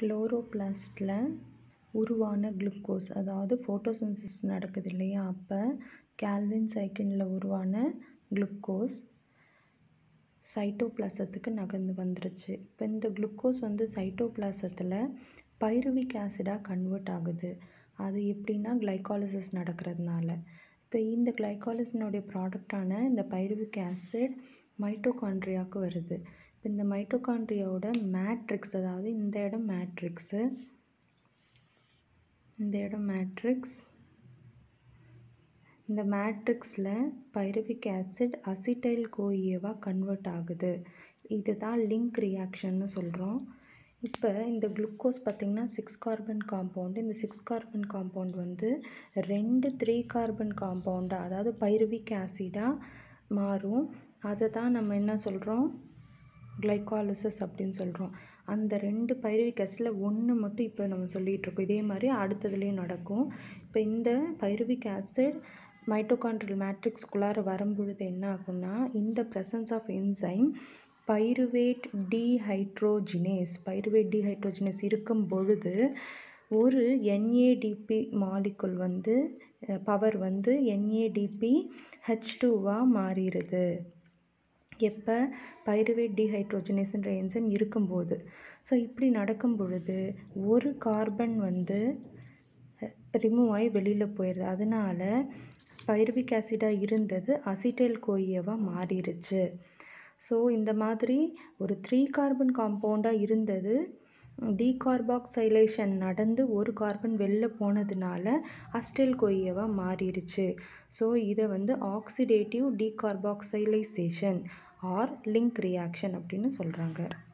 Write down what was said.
குளோரோபிளாஸ்ட்டில் உருவான குளுக்கோஸ் அதாவது ஃபோட்டோசிந்தசிஸ் நடக்குது இல்லையா அப்போ கேல்வின் சைக்கிளில் உருவான குளுக்கோஸ் சைட்டோபிளாசத்துக்கு நகர்ந்து வந்துருச்சு இப்போ இந்த குளுக்கோஸ் வந்து சைட்டோபிளாசத்தில் பைருவிக் ஆசிடாக கன்வெர்ட் ஆகுது அது எப்படின்னா கிளைகாலிசிஸ் நடக்கிறதுனால இப்போ இந்த கிளைகாலிசினுடைய ப்ராடக்டான இந்த பைருவிக் ஆசிட் மைட்டோகாண்ட்ரியாவுக்கு வருது இப்போ இந்த மைட்டோகாண்ட்ரியாவோட மேட்ரிக்ஸ் அதாவது இந்த இடம் மேட்ரிக்ஸு இந்த இடம் மேட்ரிக்ஸ் இந்த மேட்ரிக்ஸில் பைருவிக் ஆசிட் அசிட்டைல் கோஇஏவாக கன்வெர்ட் ஆகுது இதுதான் லிங்க் ரியாக்ஷன்னு சொல்கிறோம் இப்போ இந்த குளுக்கோஸ் பார்த்திங்கன்னா சிக்ஸ் கார்பன் காம்பவுண்டு இந்த சிக்ஸ் கார்பன் காம்பவுண்ட் வந்து ரெண்டு த்ரீ கார்பன் காம்பவுண்டாக அதாவது பைருவிக் ஆசிடாக மாறும் அதை தான் நம்ம என்ன சொல்கிறோம் கிளைகாலிசிஸ் அப்படின்னு சொல்கிறோம் அந்த ரெண்டு பைருவிக் ஆசிடில் ஒன்று மட்டும் இப்போ நம்ம சொல்லிகிட்டு இருக்கோம் இதே மாதிரி அடுத்ததுலேயும் நடக்கும் இப்போ இந்த பைருவிக் ஆசிட் மைட்டோகாண்ட்ரியல் மேட்ரிக்ஸ்குள்ளார வரும்பொழுது என்ன ஆகும்னா இந்த presence of enzyme pyruvate dehydrogenase pyruvate dehydrogenase இருக்கும் பொழுது ஒரு என்ஏடிபி மாலிகுல் வந்து பவர் வந்து என்ஏடிபி ஹெச் டூவாக மாறிடுது எப்போ பைருவேட் டீஹைட்ரோஜினேஸ்ன்ற என்சைம் இருக்கும்போது ஸோ இப்படி நடக்கும் பொழுது ஒரு கார்பன் வந்து ரிமூவ் ஆகி வெளியில் போயிடுது அதனால பைருவிக் ஆசிடாக இருந்தது அசிட்டைல் கோயியவாக மாறிடுச்சு ஸோ இந்த மாதிரி ஒரு த்ரீ கார்பன் காம்பவுண்டாக இருந்தது டீகார்பாக்சைலேஷன் நடந்து ஒரு கார்பன் வெளில போனதுனால அஸ்டைல் கோயியவாக மாறிடுச்சு ஸோ இதை வந்து oxidative decarboxylation or link reaction அப்படின்னு சொல்கிறாங்க